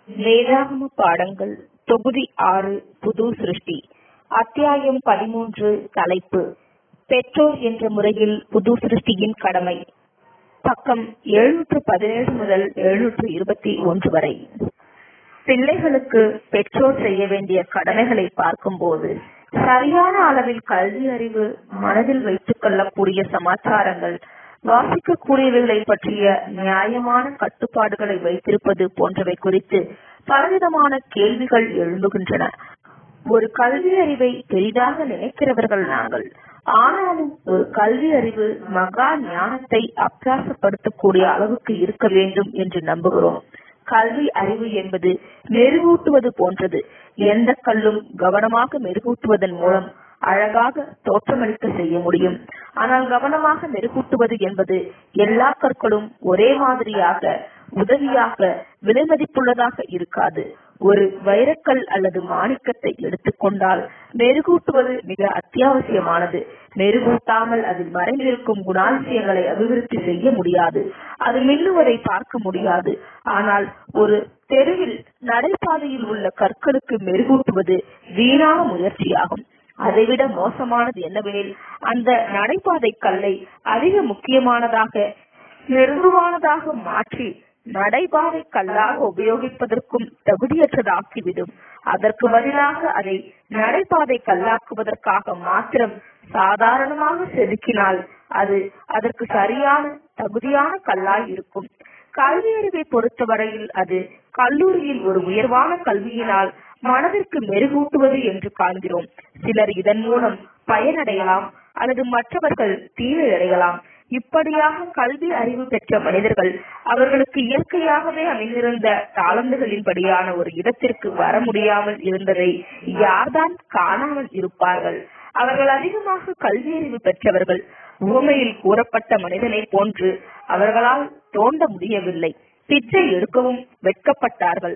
வேதாகம பாடங்கள் தொகுதி ஆறு புது சிருஷ்டி அத்தியாயம் பதிமூன்று தலைப்பு பெற்றோர் என்ற முறையில் புது சிருஷ்டியின் கடமை பக்கம் எழுநூற்று பதினேழு முதல் எழுநூற்று இருபத்தி ஒன்று வரை பிள்ளைகளுக்கு பெற்றோர் செய்ய வேண்டிய கடமைகளை பார்க்கும்போது சரியான அளவில் கல்வி அறிவு மனதில் வைத்துக் கொள்ளக்கூடிய சமாச்சாரங்கள் வாசிக்கக்கூடியவைகளை பற்றிய நியாயமான கட்டுப்பாடுகளை வைத்திருப்பது போன்றவை குறித்து பலவிதமான கேள்விகள் எழும்புகின்றன ஒரு கல்வி அறிவை பெரிதாக நினைக்கிறவர்கள் நாங்கள் ஆனாலும் ஒரு கல்வி அறிவு மகா ஞானத்தை அபியாசப்படுத்தக்கூடிய அளவுக்கு இருக்க வேண்டும் என்று நம்புகிறோம் கல்வி அறிவு என்பது மெருகூட்டுவது போன்றது எந்த கல்லும் கவனமாக மெருகூட்டுவதன் மூலம் அழகாக தோற்றமளிக்க செய்ய முடியும் ஆனால் கவனமாக மெருகூட்டுவது என்பது எல்லா கற்களும் ஒரே மாதிரியாக உதவியாக விலை மதிப்புள்ளதாக இருக்காது ஒரு வைரக்கல் அல்லது மாணிக்கத்தை எடுத்துக்கொண்டால் மெருகூட்டுவது மிக அத்தியாவசியமானது மெருகூட்டாமல் அதில் மறைந்திருக்கும் குணாதிசயங்களை அபிவிருத்தி செய்ய முடியாது அது மின்னுவதை பார்க்க முடியாது ஆனால் ஒரு தெருவில் நடைபாதையில் உள்ள கற்களுக்கு மெருகூட்டுவது வீணான முயற்சியாகும் அதைவிட மோசமானது என்னவெனில் அந்த நடைபாதை கல்லை அதிக முக்கியமானதாக நெருங்குவானதாக மாற்றி நடைபாதை கல்லாக உபயோகிப்பதற்கும் தகுதியற்றதாக்கிவிடும் அதற்கு பதிலாக அதை நடைபாதை கல்லாக்குவதற்காக மாத்திரம் சாதாரணமாக செதுக்கினால் அது அதற்கு சரியான தகுதியான கல்லாய் இருக்கும் கல்வி அறிவை பொறுத்தவரையில் அது கல்லூரியில் ஒரு உயர்வான கல்வியினால் மனதிற்கு மெருகூட்டுவது என்று காண்கிறோம் சிலர் இதன் மூலம் பயனடையலாம் அல்லது மற்றவர்கள் தீமையடையலாம் இப்படியாக கல்வி அறிவு பெற்ற மனிதர்கள் அவர்களுக்கு இயற்கையாகவே அமைந்திருந்த தாளந்துகளின்படியான ஒரு இடத்திற்கு வர முடியாமல் இருந்ததை யார்தான் காணாமல் இருப்பார்கள் அவர்கள் அதிகமாக கல்வி அறிவு பெற்றவர்கள் உவமையில் கூறப்பட்ட மனிதனை போன்று அவர்களால் தோண்ட முடியவில்லை பிச்சை எடுக்கவும் வெட்கப்பட்டார்கள்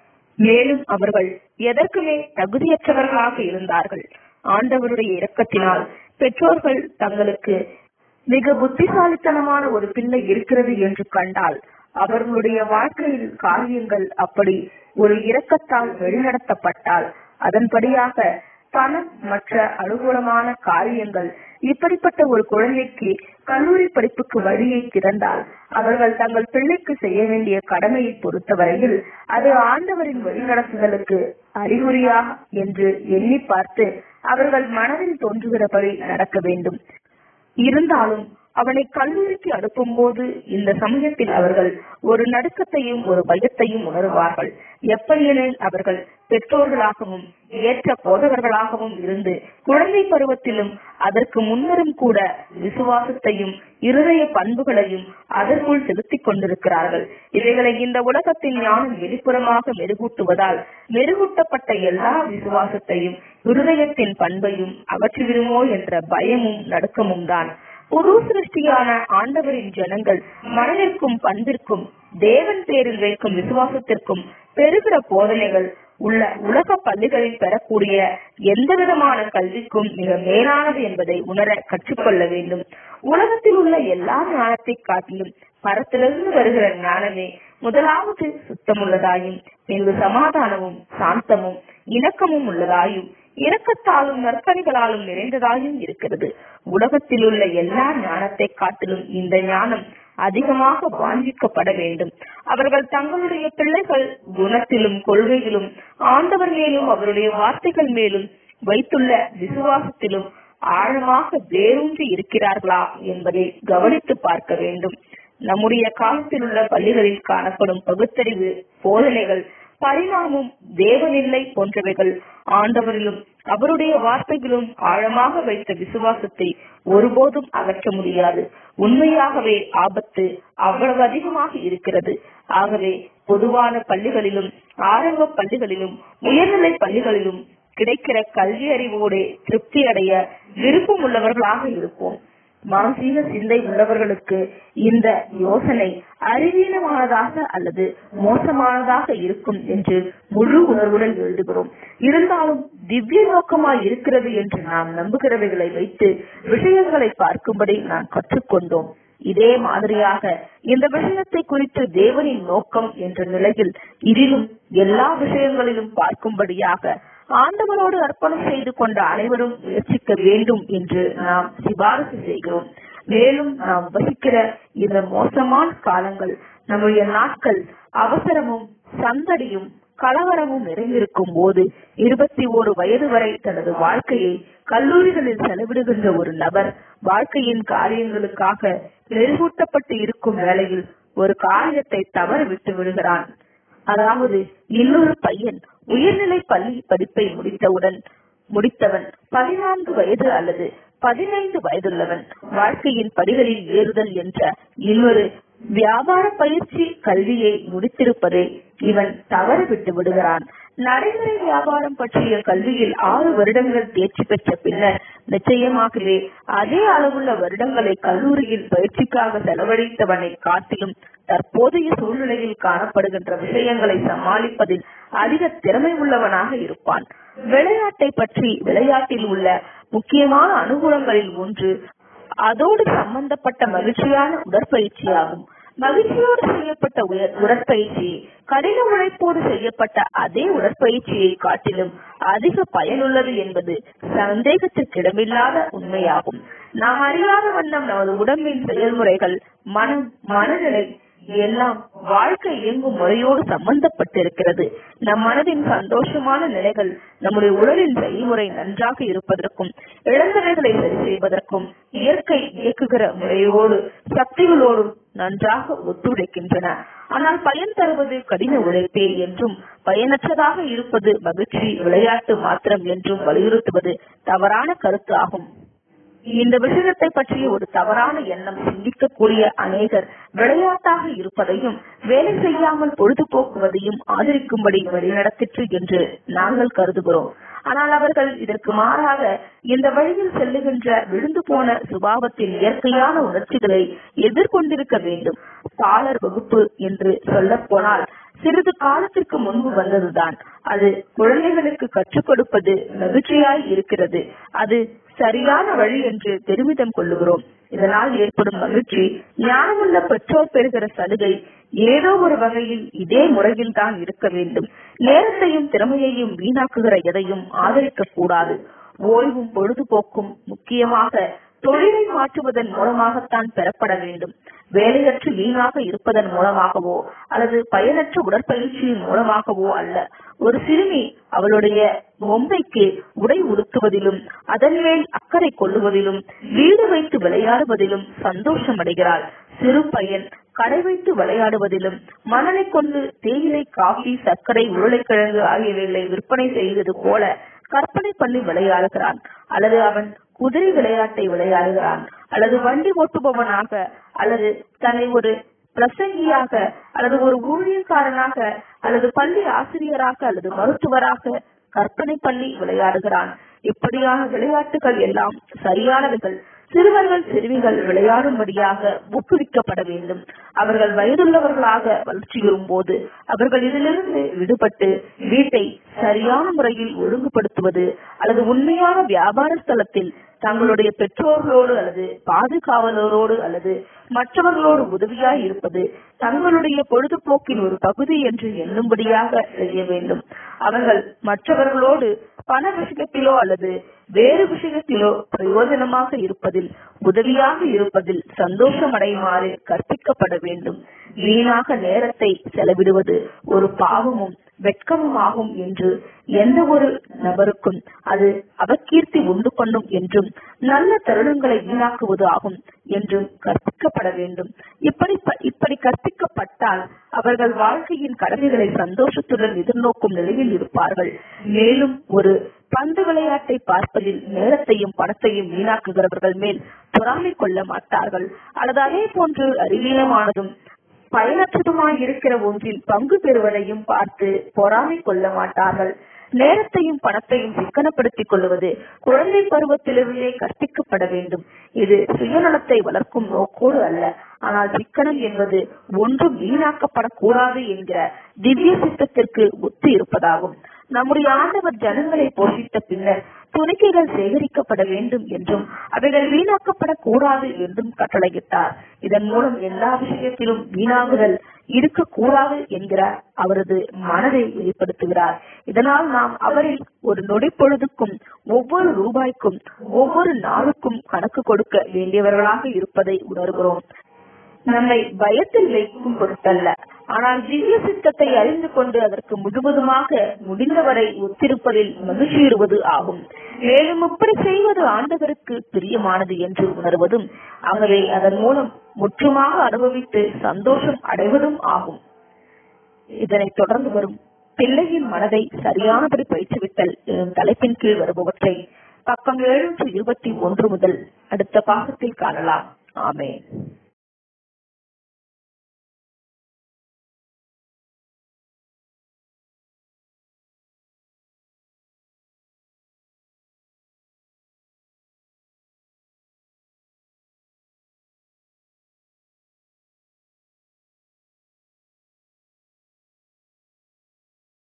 மேலும் அவர்கள் எதற்குமே தகுதியற்றவர்களாக இருந்தார்கள் ஆண்டவருடைய இரக்கத்தினால் பெற்றோர்கள் தங்களுக்கு மிக புத்திசாலித்தனமான ஒரு பிள்ளை இருக்கிறது என்று கண்டால் அவர்களுடைய வாழ்க்கையில் காரியங்கள் அப்படி ஒரு இரக்கத்தால் வழிநடத்தப்பட்டால் அதன்படியாக பணம் மற்ற அனுகூலமான காரியங்கள் இப்படிப்பட்ட ஒரு குழந்தைக்கு கல்லூரி படிப்புக்கு வழியை திறந்தால் அவர்கள் தங்கள் பிள்ளைக்கு செய்ய வேண்டிய கடமையை பொறுத்தவரையில் அது ஆண்டவரின் வழிநடத்துதலுக்கு அறிகுறியா என்று எண்ணி பார்த்து அவர்கள் மனதில் தோன்றுகிறபடி நடக்க வேண்டும் இருந்தாலும் அவனை கல்லூரிக்கு அனுப்பும் போது இந்த சமயத்தில் அவர்கள் ஒரு நடுக்கத்தையும் ஒரு பயத்தையும் உணர்வார்கள் எப்படியெனில் அவர்கள் பெற்றோர்களாகவும் ஏற்ற போதகர்களாகவும் இருந்து குழந்தை பருவத்திலும் அதற்கு முன்னரும் கூட விசுவாசத்தையும் இருதய பண்புகளையும் அதற்குள் செலுத்திக் கொண்டிருக்கிறார்கள் இவைகளை இந்த உலகத்தின் ஞானம் வெளிப்புறமாக மெருகூட்டுவதால் மெருகூட்டப்பட்ட எல்லா விசுவாசத்தையும் இருதயத்தின் பண்பையும் அகற்றிவிடுமோ என்ற பயமும் நடுக்கமும் தான் புது சிருஷ்டியான ஆண்டவரின் ஜனங்கள் மனதிற்கும் பண்பிற்கும் தேவன் பேரில் வைக்கும் விசுவாசத்திற்கும் பெருகிற போதனைகள் உள்ள உலக பள்ளிகளில் பெறக்கூடிய எந்த விதமான கல்விக்கும் மிக மேலானது என்பதை உணர கற்றுக்கொள்ள வேண்டும் உலகத்தில் உள்ள எல்லா ஞானத்தை காட்டிலும் பரத்திலிருந்து வருகிற ஞானமே முதலாவது சுத்தமுள்ளதாயும் பின்பு சமாதானமும் சாந்தமும் இணக்கமும் உள்ளதாயும் இரக்கத்தாலும் நற்கணிகளாலும் நிறைந்ததாயும் இருக்கிறது உலகத்தில் உள்ள எல்லா ஞானத்தை காட்டிலும் இந்த ஞானம் அதிகமாக வாஞ்சிக்கப்பட வேண்டும் அவர்கள் தங்களுடைய பிள்ளைகள் குணத்திலும் கொள்கையிலும் ஆண்டவர் மேலும் அவருடைய வார்த்தைகள் மேலும் வைத்துள்ள விசுவாசத்திலும் ஆழமாக வேரூன்றி இருக்கிறார்களா என்பதை கவனித்து பார்க்க வேண்டும் நம்முடைய காலத்தில் உள்ள பள்ளிகளில் காணப்படும் பகுத்தறிவு போதனைகள் பரிணாமும் தேவனில்லை போன்றவைகள் ஆண்டவரிலும் அவருடைய வார்த்தைகளும் ஆழமாக வைத்த விசுவாசத்தை ஒருபோதும் அகற்ற முடியாது உண்மையாகவே ஆபத்து அவ்வளவு அதிகமாக இருக்கிறது ஆகவே பொதுவான பள்ளிகளிலும் ஆரம்ப பள்ளிகளிலும் உயர்நிலை பள்ளிகளிலும் கிடைக்கிற கல்வி அறிவோடு திருப்தி அடைய விருப்பம் உள்ளவர்களாக இருப்போம் மானசீக சிந்தை உள்ளவர்களுக்கு இந்த யோசனை அறிவீனமானதாக அல்லது மோசமானதாக இருக்கும் என்று முழு உணர்வுடன் எழுதுகிறோம் இருந்தாலும் திவ்ய நோக்கமாய் இருக்கிறது என்று நாம் நம்புகிறவைகளை வைத்து விஷயங்களை பார்க்கும்படி நாம் கற்றுக்கொண்டோம் இதே மாதிரியாக இந்த விஷயத்தை குறித்து தேவனின் நோக்கம் என்ற நிலையில் இதிலும் எல்லா விஷயங்களிலும் பார்க்கும்படியாக ஆண்டவரோடு அர்ப்பணம் செய்து கொண்ட அனைவரும் முயற்சிக்க வேண்டும் என்று நாம் சிபாரிசு செய்கிறோம் மேலும் நாம் வசிக்கிற இந்த மோசமான காலங்கள் நம்முடைய நாட்கள் அவசரமும் சந்தடியும் கலவரமும் நிறைந்திருக்கும் போது இருபத்தி ஓரு வயது வரை தனது வாழ்க்கையை கல்லூரிகளில் செலவிடுகின்ற ஒரு நபர் வாழ்க்கையின் காரியங்களுக்காக மெருகூட்டப்பட்டு இருக்கும் வேளையில் ஒரு காரியத்தை தவற விட்டு விடுகிறான் அதாவது இன்னொரு பையன் உயர்நிலை பள்ளி படிப்பை முடித்தவுடன் முடித்தவன் பதினான்கு வயது அல்லது பதினைந்து வயதுள்ளவன் வாழ்க்கையின் படிகளில் ஏறுதல் என்ற இன்னொரு வியாபார பயிற்சி கல்வியை முடித்திருப்பதை இவன் தவற விட்டு விடுகிறான் நடைமுறை வியாபாரம் பற்றிய கல்வியில் ஆறு வருடங்கள் தேர்ச்சி பெற்ற பின்னர் நிச்சயமாகவே அதே அளவுள்ள வருடங்களை கல்லூரியில் பயிற்சிக்காக செலவழித்தவனை காட்டிலும் தற்போதைய சூழ்நிலையில் காணப்படுகின்ற விஷயங்களை சமாளிப்பதில் அதிக திறமை உள்ளவனாக இருப்பான் விளையாட்டை பற்றி விளையாட்டில் உள்ள முக்கியமான அனுகூலங்களில் ஒன்று அதோடு சம்பந்தப்பட்ட மகிழ்ச்சியான உடற்பயிற்சியாகும் மகிழ்ச்சியோடு செய்யப்பட்ட உயர் உடற்பயிற்சி கடின உழைப்போடு செய்யப்பட்ட அதே உடற்பயிற்சியை காட்டிலும் அதிக பயனுள்ளது என்பது சந்தேகத்திற்கிடமில்லாத உண்மையாகும் நாம் அறியாத வண்ணம் நமது உடம்பின் செயல்முறைகள் மனம் மனநிலை எல்லாம் வாழ்க்கை இயங்கும் முறையோடு சம்பந்தப்பட்டிருக்கிறது நம் மனதின் சந்தோஷமான நிலைகள் நம்முடைய உடலின் செயல்முறை நன்றாக இருப்பதற்கும் இழந்தவைகளை சரி செய்வதற்கும் இயற்கை இயக்குகிற முறையோடு சக்திகளோடும் நன்றாக ஒத்துழைக்கின்றன ஆனால் பயன் தருவது கடின உழைப்பே என்றும் பயனற்றதாக இருப்பது மகிழ்ச்சி விளையாட்டு மாத்திரம் என்றும் வலியுறுத்துவது தவறான கருத்து ஆகும் இந்த விஷயத்தை பற்றிய ஒரு தவறான எண்ணம் சிந்திக்கக்கூடிய அநேகர் விளையாட்டாக இருப்பதையும் வேலை செய்யாமல் பொழுதுபோக்குவதையும் ஆதரிக்கும்படி வழிநடத்திற்று என்று நாங்கள் கருதுகிறோம் ஆனால் அவர்கள் இதற்கு மாறாக இந்த வழியில் செல்லுகின்ற விழுந்து போன சுபாவத்தின் இயற்கையான உணர்ச்சிகளை எதிர்கொண்டிருக்க வேண்டும் பாலர் வகுப்பு என்று சொல்ல போனால் சிறிது காலத்திற்கு முன்பு வந்ததுதான் அது குழந்தைகளுக்கு கற்றுக் கொடுப்பது மகிழ்ச்சியாய் இருக்கிறது அது சரியான வழி என்று பெருமிதம் கொள்ளுகிறோம் இதனால் ஏற்படும் மகிழ்ச்சி ஞானமுள்ள பெற்றோர் பெறுகிற சலுகை ஏதோ ஒரு வகையில் இதே முறையில் தான் இருக்க வேண்டும் நேரத்தையும் திறமையையும் வீணாக்குகிற எதையும் ஆதரிக்க கூடாது ஓய்வும் பொழுதுபோக்கும் முக்கியமாக தொழிலை மாற்றுவதன் மூலமாகத்தான் பெறப்பட வேண்டும் வேலையற்று வீணாக இருப்பதன் மூலமாகவோ அல்லது பயனற்ற உடற்பயிற்சியின் மூலமாகவோ அல்ல ஒரு சிறுமி அவளுடைய பொம்மைக்கு உடை உடுத்துவதிலும் அதன் மேல் அக்கறை கொள்ளுவதிலும் வீடு வைத்து விளையாடுவதிலும் சந்தோஷம் அடைகிறாள் சிறு பையன் கடை வைத்து விளையாடுவதிலும் மணலை கொண்டு தேயிலை காஃபி சர்க்கரை உருளைக்கிழங்கு ஆகியவைகளை விற்பனை செய்வது போல கற்பனை பண்ணி விளையாடுகிறான் அல்லது அவன் குதிரை விளையாட்டை விளையாடுகிறான் அல்லது வண்டி ஓட்டுபவனாக அல்லது தன்னை ஒரு பிரசங்கியாக அல்லது ஒரு ஊழியக்காரனாக அல்லது பள்ளி ஆசிரியராக அல்லது மருத்துவராக கற்பனை பண்ணி விளையாடுகிறான் இப்படியான விளையாட்டுகள் எல்லாம் சரியானவைகள் சிறுவர்கள் சிறுமிகள் விளையாடும்படியாக ஊக்குவிக்கப்பட வேண்டும் அவர்கள் வயதுள்ளவர்களாக வளர்ச்சியுறும் போது அவர்கள் இதிலிருந்து விடுபட்டு வீட்டை சரியான முறையில் ஒழுங்குபடுத்துவது அல்லது உண்மையான வியாபார ஸ்தலத்தில் தங்களுடைய பெற்றோர்களோடு அல்லது பாதுகாவலரோடு அல்லது மற்றவர்களோடு உதவியாய் இருப்பது தங்களுடைய பொழுதுபோக்கின் ஒரு பகுதி என்று எண்ணும்படியாக செய்ய வேண்டும் அவர்கள் மற்றவர்களோடு பண விஷயத்திலோ அல்லது வேறு விஷயத்திலோ பிரயோஜனமாக இருப்பதில் உதவியாக இருப்பதில் சந்தோஷம் அடையுமாறு கற்பிக்கப்பட வேண்டும் வீணாக நேரத்தை செலவிடுவது ஒரு பாவமும் வெட்கமும் ஆகும் என்று எந்த ஒரு நபருக்கும் அது அவக்கீர்த்தி உண்டு பண்ணும் என்றும் நல்ல தருணங்களை வீணாக்குவது ஆகும் என்றும் கற்பிக்கப்பட வேண்டும் இப்படி இப்படி கற்பிக்கப்பட்டால் அவர்கள் வாழ்க்கையின் கடமைகளை சந்தோஷத்துடன் எதிர்நோக்கும் நிலையில் இருப்பார்கள் மேலும் ஒரு பந்து விளையாட்டை பார்ப்பதில் நேரத்தையும் பணத்தையும் வீணாக்குகிறவர்கள் மேல் பொறாமை கொள்ள மாட்டார்கள் அல்லது அதே போன்று அறிவீனமானதும் பயனற்றதுமாய் இருக்கிற ஒன்றில் பங்கு பெறுவதையும் பார்த்து பொறாமை கொள்ள மாட்டார்கள் நேரத்தையும் பணத்தையும் சிக்கனப்படுத்திக் கொள்வது குழந்தை பருவத்திலிருந்தே கற்பிக்கப்பட வேண்டும் இது சுயநலத்தை வளர்க்கும் நோக்கோடு அல்ல ஆனால் சிக்கனம் என்பது ஒன்றும் வீணாக்கப்படக்கூடாது என்கிற திவ்ய சித்தத்திற்கு ஒத்து இருப்பதாகும் நம்முடைய ஆண்டவர் ஜனங்களை போஷித்த பின்னர் துணிக்கைகள் சேகரிக்கப்பட வேண்டும் என்றும் அவைகள் வீணாக்கப்படக்கூடாது என்றும் கட்டளையிட்டார் இதன் மூலம் எல்லா விஷயத்திலும் வீணாகுதல் இருக்கக்கூடாது என்கிறார் அவரது மனதை வெளிப்படுத்துகிறார் இதனால் நாம் அவரில் ஒரு நொடி பொழுதுக்கும் ஒவ்வொரு ரூபாய்க்கும் ஒவ்வொரு நாளுக்கும் கணக்கு கொடுக்க வேண்டியவர்களாக இருப்பதை உணர்கிறோம் நம்மை பயத்தில் வைக்கும் பொருட்டல்ல ஆனால் திவ்ய சித்தத்தை அறிந்து கொண்டு அதற்கு முழுவதுமாக முடிந்தவரை ஒத்திருப்பதில் மகிழ்ச்சியுறுவது ஆகும் மேலும் இப்படி செய்வது ஆண்டவருக்கு பிரியமானது என்று உணர்வதும் ஆகவே அதன் மூலம் முற்றுமாக அனுபவித்து சந்தோஷம் அடைவதும் ஆகும் இதனைத் தொடர்ந்து வரும் பிள்ளையின் மனதை சரியானபடி பயிற்றுவித்தல் எனும் தலைப்பின் கீழ் வருபவற்றை பக்கம் எழுநூற்று இருபத்தி ஒன்று முதல் அடுத்த பாகத்தில் காணலாம் ஆமென்